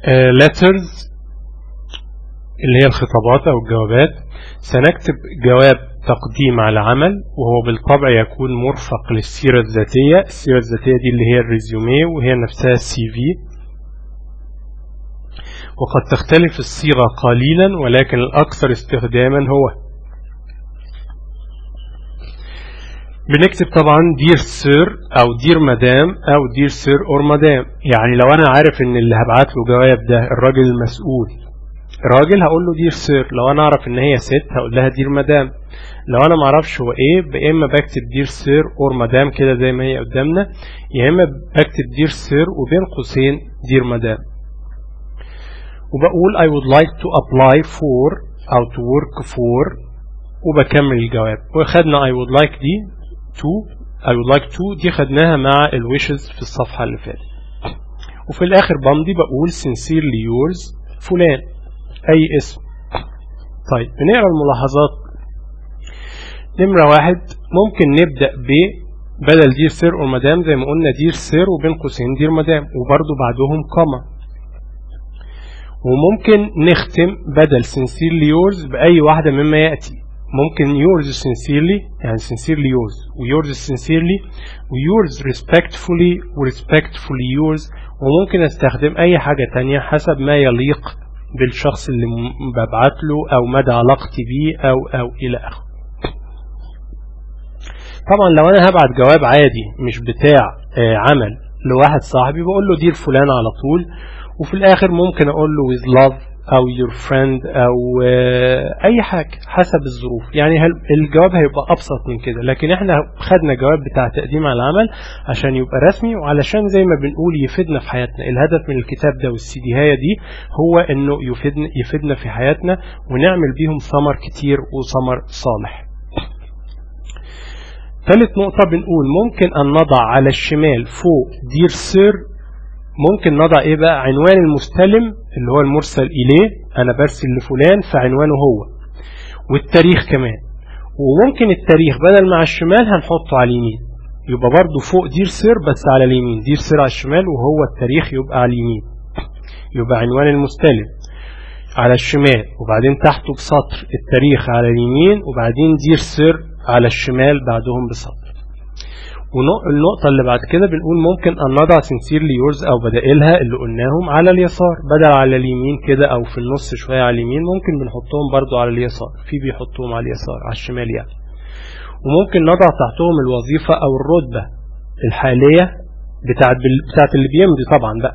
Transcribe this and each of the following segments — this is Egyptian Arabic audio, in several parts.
letters اللي هي الخطابات أو الجوابات سنكتب جواب تقديم على عمل وهو بالطبع يكون مرفق للسيرة الذاتية السيرة الذاتية دي اللي هي الريزيومي وهي نفسها السي في وقد تختلف الصيغة قليلا ولكن الأكثر استخداما هو بنكتب طبعا دير سير او دير مدام او دير سير اور مدام يعني لو انا عارف ان اللي هبعت له جواب ده الراجل المسؤول راجل هقول له دير سير لو انا اعرف ان هي ست هقول لها دير مدام لو انا ما اعرفش هو ايه يا اما بكتب دير سير اور مدام كده زي ما هي قدامنا يا اما بكتب دير سير وبين قوسين دير مدام وبقول I would like to apply for أو to work for وبكمل الجواب وخدنا I would like دي to I would like to دي خدناها مع الويشز في الصفحة اللي فاتت وفي الآخر بمضي بقول sincerely yours فلان أي اسم طيب بنقرا الملاحظات نمرة واحد ممكن نبدأ ب بدل دير سير أو مدام زي ما قلنا دير سير وبين قوسين دير مدام وبرضو بعدهم كما وممكن نختم بدل sincerely yours بأي واحدة مما يأتي ممكن yours sincerely يعني sincerely yours وyours sincerely وyours respectfully ورespectfully yours وممكن استخدم أي حاجة تانية حسب ما يليق بالشخص اللي ببعت له أو مدى علاقتي بيه أو أو إلى آخره طبعا لو أنا هبعت جواب عادي مش بتاع عمل لواحد صاحبي بقول له دير فلان على طول وفي الآخر ممكن أقول له with love أو your friend أو أي حاجة حسب الظروف يعني الجواب هيبقى أبسط من كده لكن احنا خدنا جواب بتاع تقديم على العمل عشان يبقى رسمي وعلشان زي ما بنقول يفيدنا في حياتنا الهدف من الكتاب ده والسي دي هاية دي هو انه يفيدنا, يفيدنا في حياتنا ونعمل بيهم ثمر كتير وثمر صالح ثالث نقطة بنقول ممكن أن نضع على الشمال فوق دير سير ممكن نضع ايه بقى عنوان المستلم اللي هو المرسل اليه انا برسل لفلان فعنوانه هو والتاريخ كمان وممكن التاريخ بدل مع الشمال هنحطه على اليمين يبقى برضو فوق دير سير بس على اليمين دير سير على الشمال وهو التاريخ يبقى على اليمين يبقى عنوان المستلم على الشمال وبعدين تحته بسطر التاريخ على اليمين وبعدين دير سير على الشمال بعدهم بسطر والنقطة اللي بعد كده بنقول ممكن أن نضع sincerely yours أو بدائلها اللي قلناهم على اليسار بدل على اليمين كده أو في النص شوية على اليمين ممكن بنحطهم برضو على اليسار في بيحطوهم على اليسار على الشمال يعني وممكن نضع تحتهم الوظيفة أو الرتبة الحالية بتاعت, بتاعت اللي بيمضي طبعا بقى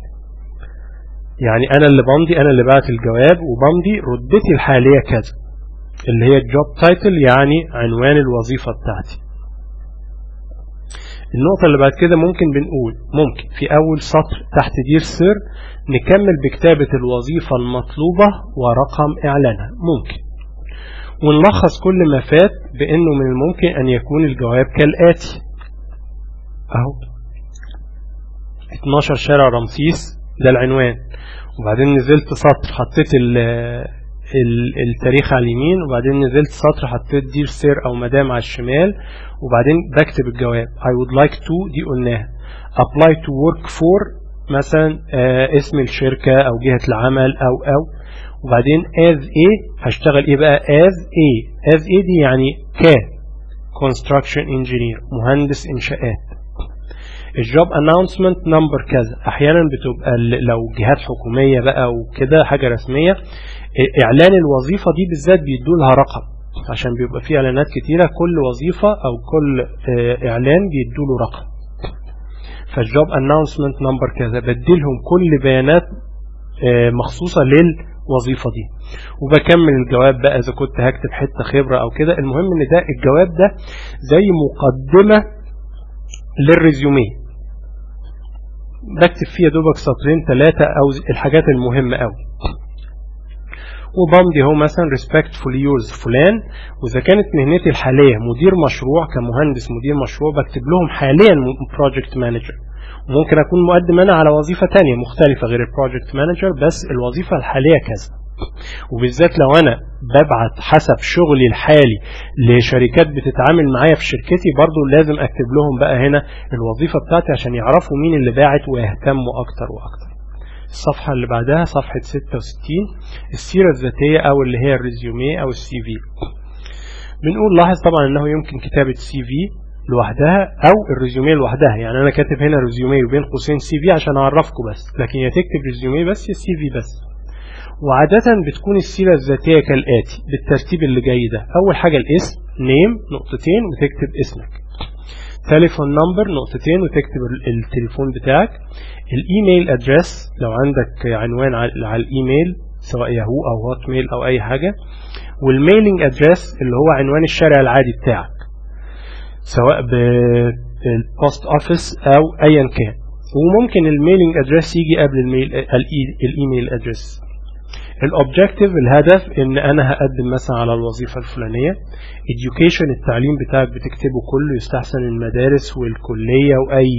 يعني أنا اللي بمضي أنا اللي بعت الجواب وبمضي رتبتي الحالية كذا اللي هي الجوب تايتل يعني عنوان الوظيفة بتاعتي النقطة اللي بعد كده ممكن بنقول ممكن في أول سطر تحت دير سير نكمل بكتابة الوظيفة المطلوبة ورقم إعلانها ممكن ونلخص كل ما فات بأنه من الممكن أن يكون الجواب كالآتي أهو 12 شارع رمسيس ده العنوان وبعدين نزلت سطر حطيت التاريخ على اليمين وبعدين نزلت سطر حطيت دير سير او مدام على الشمال وبعدين بكتب الجواب I would like to دي قلناها apply to work for مثلا آه اسم الشركة او جهة العمل او او وبعدين as a هشتغل ايه بقى as a as a دي يعني ك construction engineer مهندس انشاءات الجوب اناونسمنت نمبر كذا احيانا بتبقى لو جهات حكوميه بقى وكده حاجه رسميه اعلان الوظيفه دي بالذات بيدوا لها رقم عشان بيبقى في اعلانات كتيره كل وظيفه او كل اعلان بيدوا له رقم فالجوب اناونسمنت نمبر كذا بديلهم كل بيانات مخصوصه للوظيفه دي وبكمل الجواب بقى اذا كنت هكتب حته خبره او كده المهم ان ده الجواب ده زي مقدمه للريزيوميه بكتب فيها دوبك سطرين ثلاثة أو الحاجات المهمة أوي وبمضي هو مثلا respectfully yours فلان وإذا كانت مهنتي الحالية مدير مشروع كمهندس مدير مشروع بكتب لهم حاليا project manager وممكن أكون مقدم أنا على وظيفة تانية مختلفة غير البروجكت مانجر بس الوظيفة الحالية كذا وبالذات لو أنا ببعت حسب شغلي الحالي لشركات بتتعامل معايا في شركتي برضو لازم أكتب لهم بقى هنا الوظيفة بتاعتي عشان يعرفوا مين اللي باعت ويهتموا أكتر وأكتر الصفحة اللي بعدها صفحة 66 السيرة الذاتية أو اللي هي الريزيومي أو السي في بنقول لاحظ طبعا أنه يمكن كتابة سي في لوحدها أو الريزيومي لوحدها يعني أنا كاتب هنا ريزيومي وبين قوسين سي في عشان أعرفكم بس لكن يا تكتب ريزيومي بس يا سي في بس وعادة بتكون السيرة الذاتية كالآتي بالترتيب اللي جاي ده أول حاجة الاسم نيم نقطتين وتكتب اسمك تليفون نمبر نقطتين وتكتب التليفون بتاعك الايميل ادريس لو عندك عنوان على الايميل سواء ياهو او هوت ميل او اي حاجة والميلينج ادريس اللي هو عنوان الشارع العادي بتاعك سواء بالبوست اوفيس او ايا كان وممكن الميلينج ادريس يجي قبل الميل الايميل ادريس الاوبجكتيف الهدف ان انا هقدم مثلا على الوظيفه الفلانيه education التعليم بتاعك بتكتبه كله يستحسن المدارس والكليه واي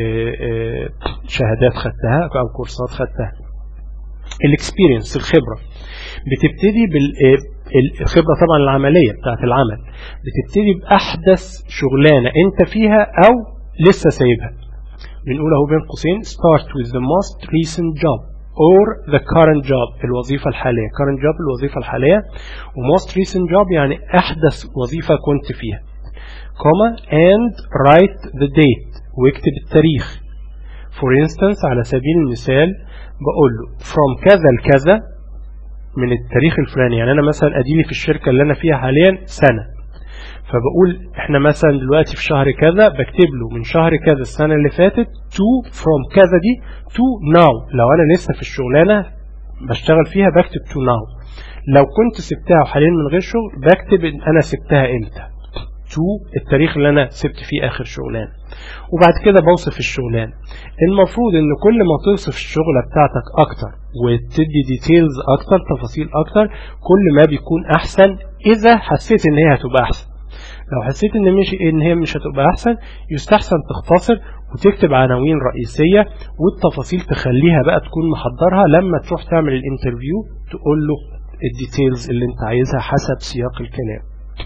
شهادات خدتها او كورسات خدتها الاكسبيرينس الخبره بتبتدي بال الخبره طبعا العمليه بتاعت العمل بتبتدي باحدث شغلانه انت فيها او لسه سايبها بنقول اهو بين قوسين start with the most recent job or the current job الوظيفة الحالية current job الوظيفة الحالية و most recent job يعني أحدث وظيفة كنت فيها comma and write the date واكتب التاريخ for instance على سبيل المثال بقول له from كذا لكذا من التاريخ الفلاني يعني أنا مثلا أديني في الشركة اللي أنا فيها حاليا سنة فبقول احنا مثلا دلوقتي في شهر كذا بكتب له من شهر كذا السنة اللي فاتت to from كذا دي to now لو انا لسه في الشغلانة بشتغل فيها بكتب to now لو كنت سبتها وحاليا من غير شغل بكتب ان انا سبتها امتى to التاريخ اللي انا سبت فيه اخر شغلانة وبعد كده بوصف الشغلانة المفروض ان كل ما توصف الشغلة بتاعتك اكتر وتدي ديتيلز اكتر تفاصيل اكتر كل ما بيكون احسن اذا حسيت ان هي هتبقى احسن لو حسيت ان مش ان هي مش هتبقى احسن يستحسن تختصر وتكتب عناوين رئيسية والتفاصيل تخليها بقى تكون محضرها لما تروح تعمل الانترفيو تقول له الديتيلز اللي انت عايزها حسب سياق الكلام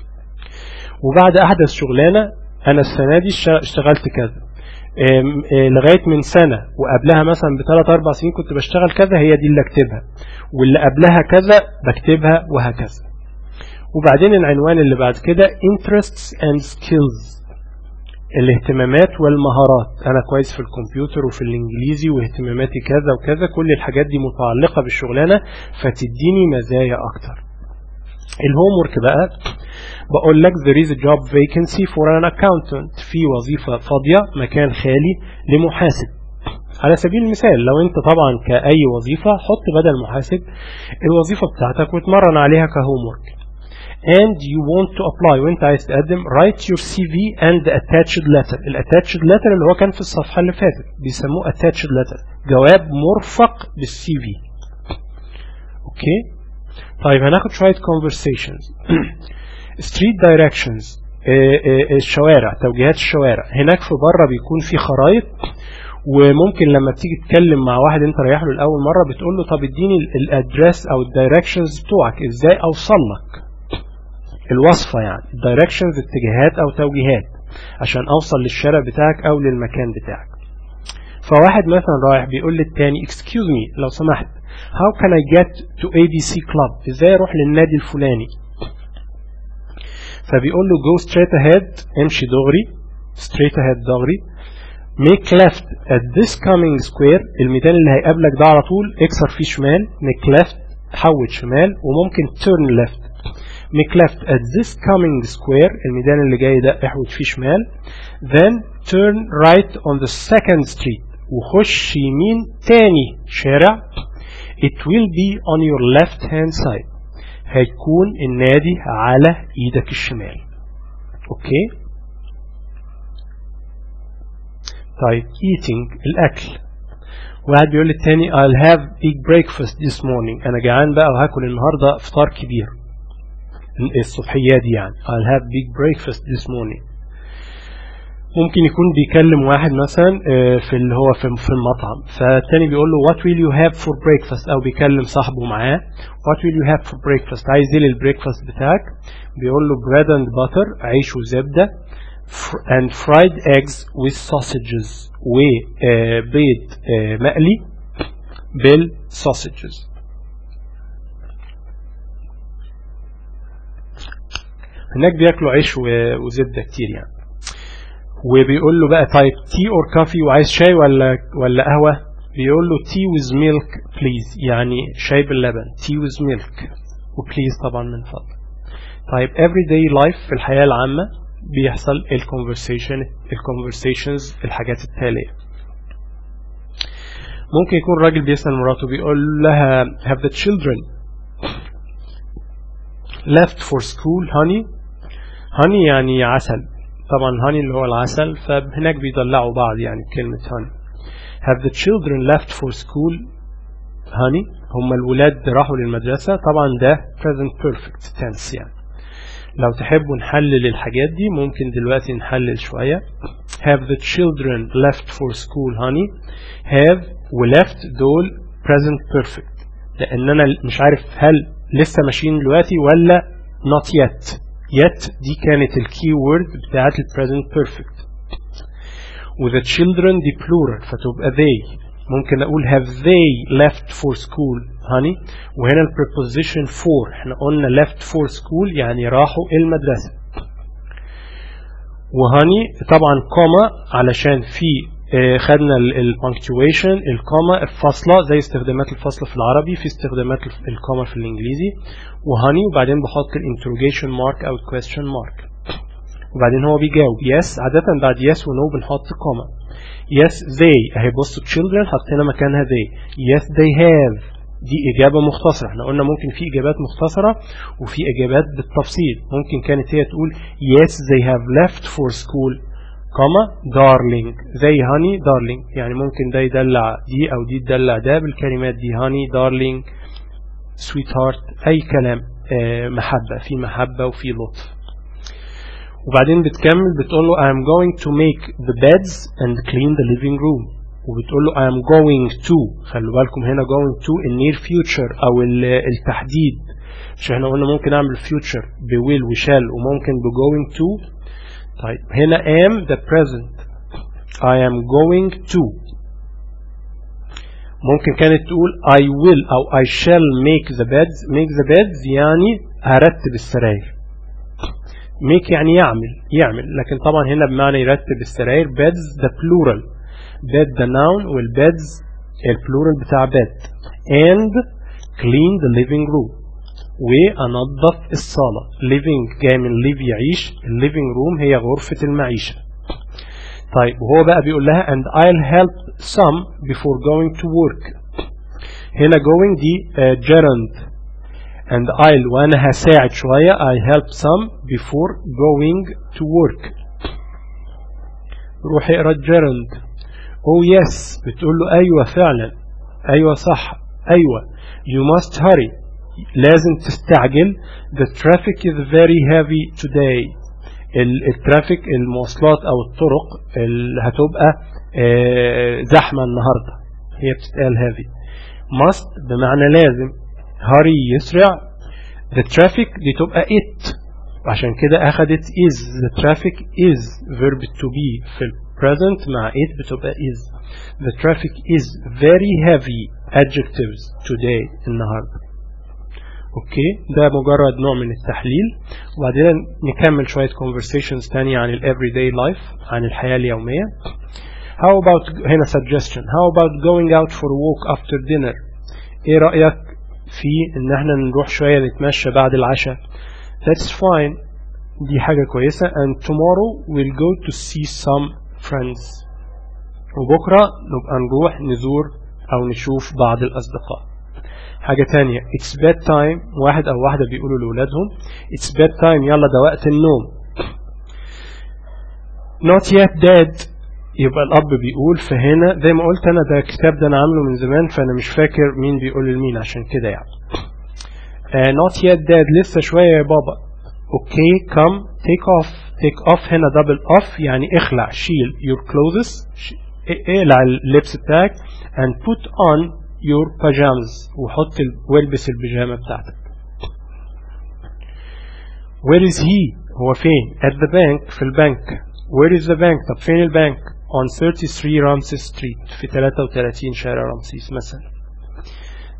وبعد احدث شغلانة انا السنة دي اشتغلت كذا لغاية من سنة وقبلها مثلا بثلاث أربع سنين كنت بشتغل كذا هي دي اللي أكتبها واللي قبلها كذا بكتبها وهكذا وبعدين العنوان اللي بعد كده interests and skills الاهتمامات والمهارات أنا كويس في الكمبيوتر وفي الإنجليزي واهتماماتي كذا وكذا كل الحاجات دي متعلقة بالشغلانة فتديني مزايا أكتر الهومورك بقى بقول لك there is a job vacancy for an accountant في وظيفة فاضية مكان خالي لمحاسب على سبيل المثال لو انت طبعا كأي وظيفة حط بدل محاسب الوظيفة بتاعتك وتمرن عليها كهومورك and you want to apply وانت عايز تقدم write your CV and the attached letter ال attached letter اللي هو كان في الصفحة اللي فاتت بيسموه attached letter جواب مرفق بالسي في اوكي طيب هناخد شوية conversations street directions الشوارع توجيهات الشوارع هناك في بره بيكون في خرايط وممكن لما بتيجي تتكلم مع واحد انت رايح له لاول مره بتقول له طب اديني الادريس او الدايركشنز بتوعك ازاي اوصل لك الوصفة يعني directions اتجاهات أو توجيهات عشان أوصل للشارع بتاعك أو للمكان بتاعك فواحد مثلا رايح بيقول للتاني excuse me لو سمحت how can I get to ABC club ازاي اروح للنادي الفلاني فبيقول له go straight ahead امشي دغري straight ahead دغري make left at this coming square الميدان اللي هيقابلك ده على طول اكسر فيه شمال make left حول شمال وممكن turn left make left at this coming square الميدان اللي جاي ده احوت فيه شمال then turn right on the second street وخش يمين تاني شارع it will be on your left hand side هيكون النادي على ايدك الشمال اوكي طيب eating الاكل واحد بيقول للتاني I'll have big breakfast this morning انا جعان بقى وهاكل النهارده فطار كبير الصبحية دي يعني I'll have big breakfast this morning ممكن يكون بيكلم واحد مثلا في اللي هو في في المطعم فالتاني بيقول له what will you have for breakfast او بيكلم صاحبه معاه what will you have for breakfast عايز ايه للبريكفاست بتاعك بيقول له bread and butter عيش وزبدة and fried eggs with sausages وبيض مقلي بالسوسجز هناك بياكلوا عيش وزبدة كتير يعني وبيقول له بقى طيب تي اور كافي وعايز شاي ولا ولا قهوة بيقول له تي ويز ميلك بليز يعني شاي باللبن تي ويز ميلك وبليز طبعا من فضل طيب everyday life في الحياة العامة بيحصل الكونفرسيشن الكونفرسيشنز الحاجات التالية ممكن يكون راجل بيسأل مراته بيقول لها have the children left for school honey honey يعني عسل طبعا honey اللي هو العسل فهناك بيدلعوا بعض يعني كلمة honey have the children left for school honey هم الولاد راحوا للمدرسة طبعا ده present perfect tense يعني لو تحبوا نحلل الحاجات دي ممكن دلوقتي نحلل شوية have the children left for school honey have و left دول present perfect لأن أنا مش عارف هل لسه ماشيين دلوقتي ولا not yet yet دي كانت الكي وورد بتاعت ال present perfect و the children دي plural فتبقى they ممكن أقول have they left for school honey وهنا ال preposition for احنا قلنا left for school يعني راحوا المدرسة وهاني طبعا كوما علشان في خدنا البانكتويشن الكوما الفاصلة زي استخدامات الفاصلة في العربي في استخدامات الكوما في الانجليزي وهاني وبعدين بحط الانتروجيشن مارك او الكويستشن مارك وبعدين هو بيجاوب يس عادة بعد يس ونو بنحط كوما yes they اهي بصوا children حطينا مكانها they yes they have دي إجابة مختصرة احنا قلنا ممكن في إجابات مختصرة وفي إجابات بالتفصيل ممكن كانت هي تقول yes they have left for school كما darling زي honey darling يعني ممكن ده يدلع دي أو دي تدلع ده بالكلمات دي honey darling sweetheart أي كلام اه محبة في محبة وفي لطف وبعدين بتكمل بتقول له I am going to make the beds and clean the living room وبتقول له I am going to خلوا بالكم هنا going to in near future أو التحديد مش احنا قلنا ممكن أعمل future ب will و shall وممكن ب going to طيب هنا am the present I am going to ممكن كانت تقول I will أو I shall make the beds make the beds يعني هرتب السراير make يعني يعمل يعمل لكن طبعا هنا بمعنى يرتب السراير beds the plural bed the noun والbeds البلورال بتاع bed and clean the living room وأنظف الصالة living جاي من live يعيش living room هي غرفة المعيشة طيب وهو بقى بيقول لها and I'll help some before going to work هنا going دي uh, gerund and I'll وأنا هساعد شوية I help some before going to work روح اقرا gerund oh yes بتقول له أيوة فعلا أيوة صح أيوة you must hurry لازم تستعجل the traffic is very heavy today الترافيك المواصلات أو الطرق اللي هتبقى زحمة النهاردة هي بتتقال heavy must بمعنى لازم hurry يسرع the traffic دي تبقى it عشان كده أخدت is the traffic is verb to be في present مع it بتبقى is the traffic is very heavy adjectives today النهاردة اوكي ده مجرد نوع من التحليل وبعدين نكمل شوية conversations تانية عن ال everyday life عن الحياة اليومية how about هنا suggestion how about going out for a walk after dinner ايه رأيك في ان احنا نروح شوية نتمشى بعد العشاء that's fine دي حاجة كويسة and tomorrow we'll go to see some friends وبكرة نبقى نروح نزور أو نشوف بعض الأصدقاء حاجة تانية it's bed time واحد أو واحدة بيقولوا لأولادهم it's bed time يلا ده وقت النوم not yet dead يبقى الأب بيقول فهنا زي ما قلت أنا ده الكتاب ده أنا عامله من زمان فأنا مش فاكر مين بيقول لمين عشان كده يعني uh, not yet dead لسه شوية يا بابا اوكي okay, come take off take off هنا double off يعني اخلع شيل your clothes اقلع اللبس بتاعك and put on your pajamas وحط والبس البيجامة بتاعتك where is he هو فين at the bank في البنك where is the bank طب فين البنك on 33 رامسيس ستريت في 33 شارع رمسيس مثلا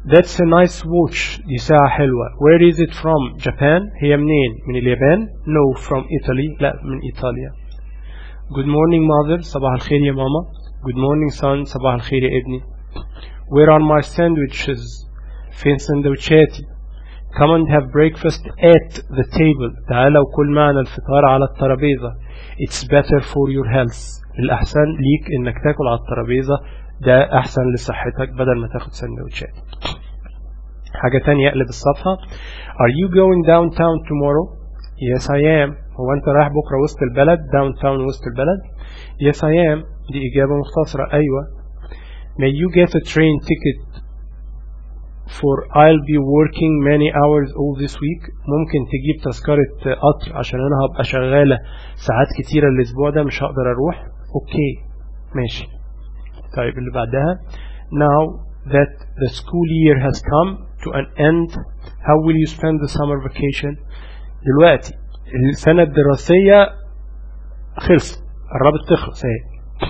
That's a nice watch دي ساعة حلوة Where is it from Japan هي منين من اليابان No from Italy لا من إيطاليا Good morning mother صباح الخير يا ماما Good morning son صباح الخير يا ابني Where are my sandwiches فين سندوتشاتي Come and have breakfast at the table تعال وكل معنا الفطار على الترابيزة It's better for your health الأحسن ليك إنك تاكل على الترابيزة ده أحسن لصحتك بدل ما تاخد سندوتشات حاجة تانية اقلب الصفحة Are you going downtown tomorrow? Yes I am هو أنت رايح بكرة وسط البلد downtown وسط البلد Yes I am دي إجابة مختصرة أيوة May you get a train ticket for I'll be working many hours all this week ممكن تجيب تذكرة قطر عشان أنا هبقى شغالة ساعات كتيرة الأسبوع ده مش هقدر أروح أوكي ماشي طيب اللي بعدها now that the school year has come to an end how will you spend the summer vacation دلوقتي السنة الدراسية خلصت قربت تخلص اهي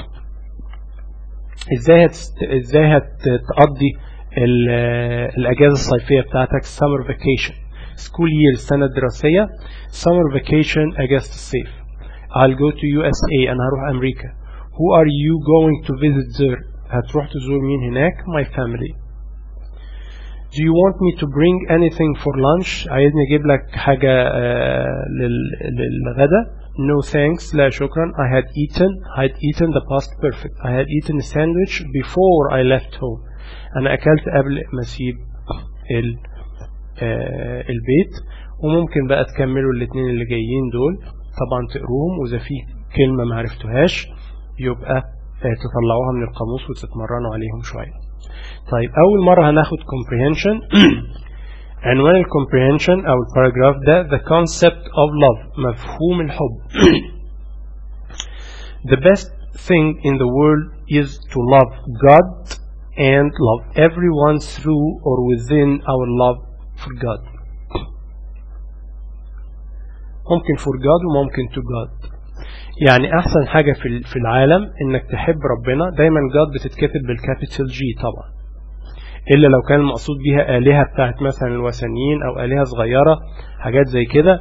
ازاي هت... ازاي هتقضي الاجازة الصيفية بتاعتك summer vacation school year السنة الدراسية summer vacation اجازة الصيف I'll go to USA انا هروح امريكا who are you going to visit there هتروح تزور مين هناك my family do you want me to bring anything for lunch عايزني اجيب لك حاجة للغدا no thanks لا شكرا I had eaten I had eaten the past perfect I had eaten a sandwich before I left home أنا أكلت قبل ما أسيب ال آه البيت وممكن بقى تكملوا الاثنين اللي جايين دول طبعا تقروهم وإذا في كلمة ما عرفتوهاش يبقى آه تطلعوها من القاموس وتتمرنوا عليهم شوية طيب أول مرة هناخد comprehension عنوان ال comprehension أو الباراجراف ده the concept of love مفهوم الحب the best thing in the world is to love God and love everyone through or within our love for God ممكن for God وممكن to God يعني أحسن حاجة في في العالم إنك تحب ربنا دايما God بتتكتب بالكابيتال جي طبعا إلا لو كان المقصود بيها آلهة بتاعت مثلا الوثنيين أو آلهة صغيرة حاجات زي كده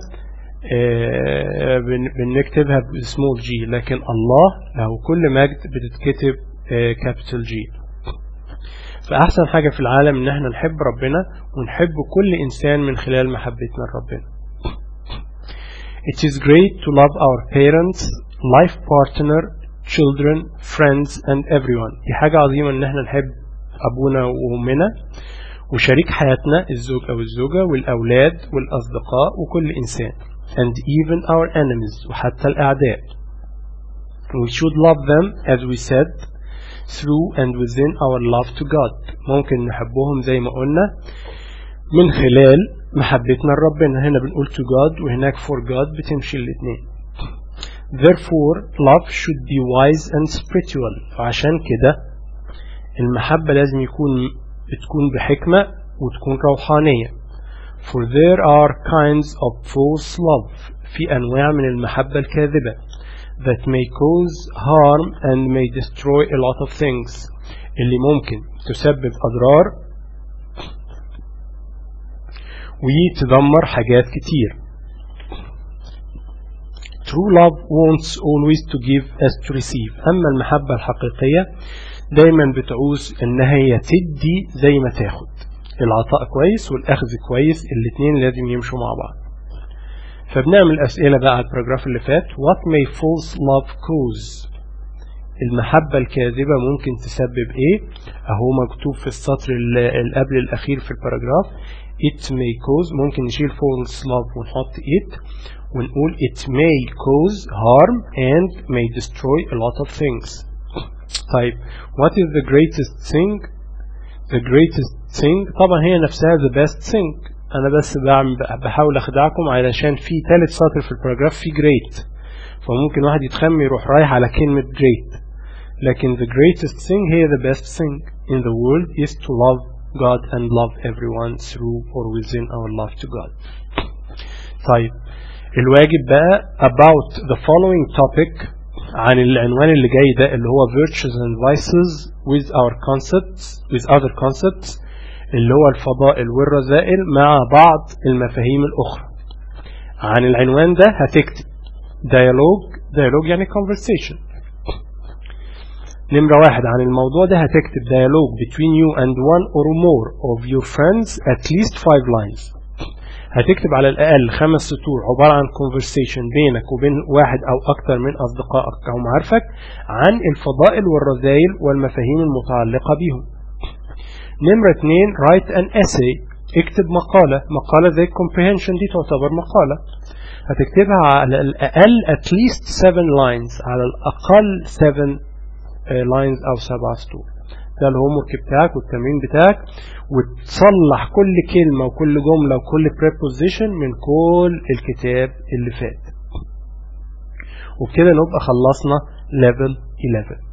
بنكتبها بسمول جي لكن الله له كل مجد بتتكتب كابيتال جي فأحسن حاجة في العالم إن احنا نحب ربنا ونحب كل إنسان من خلال محبتنا لربنا It is great to love our parents, life partner, children, friends and everyone دي حاجة عظيمة إن احنا نحب أبونا وأمنا وشريك حياتنا الزوج أو الزوجة والأولاد والأصدقاء وكل إنسان and even our enemies وحتى الأعداء we should love them as we said through and within our love to God ممكن نحبهم زي ما قلنا من خلال محبتنا لربنا هنا بنقول to God وهناك for God بتمشي الاثنين therefore love should be wise and spiritual فعشان كده المحبة لازم يكون بتكون بحكمة وتكون روحانية for there are kinds of false love في أنواع من المحبة الكاذبة that may cause harm and may destroy a lot of things اللي ممكن تسبب أضرار وتدمر حاجات كتير True love wants always to give as to receive أما المحبة الحقيقية دايما بتعوز إنها هي تدي زي ما تاخد العطاء كويس والأخذ كويس الاتنين لازم يمشوا مع بعض فبنعمل أسئلة بقى على البراجراف اللي فات What may false love cause المحبة الكاذبة ممكن تسبب ايه اهو مكتوب في السطر اللي قبل الاخير في الباراجراف it may cause ممكن نشيل false love ونحط it ونقول it may cause harm and may destroy a lot of things طيب what is the greatest thing the greatest thing طبعا هي نفسها the best thing انا بس بعمل بحاول اخدعكم علشان في ثالث سطر في الباراجراف في great فممكن واحد يتخم يروح رايح على كلمة great لكن the greatest thing هي the best thing in the world is to love God and love everyone through or within our love to God طيب الواجب بقى about the following topic عن العنوان اللي جاي ده اللي هو virtues and vices with our concepts with other concepts اللي هو الفضائل والرذائل مع بعض المفاهيم الأخرى عن العنوان ده هتكتب dialogue dialogue يعني conversation نمرة واحد عن الموضوع ده هتكتب dialogue between you and one or more of your friends at least five lines هتكتب على الأقل خمس سطور عبارة عن conversation بينك وبين واحد أو أكثر من أصدقائك أو معارفك عن الفضائل والرذائل والمفاهيم المتعلقة بهم نمرة اتنين write an essay اكتب مقالة مقالة زي comprehension دي تعتبر مقالة هتكتبها على الأقل at least seven lines على الأقل seven lines أو سبع سطور ده الهومورك بتاعك والتمرين بتاعك وتصلح كل كلمة وكل جملة وكل preposition من كل الكتاب اللي فات وبكده نبقى خلصنا level 11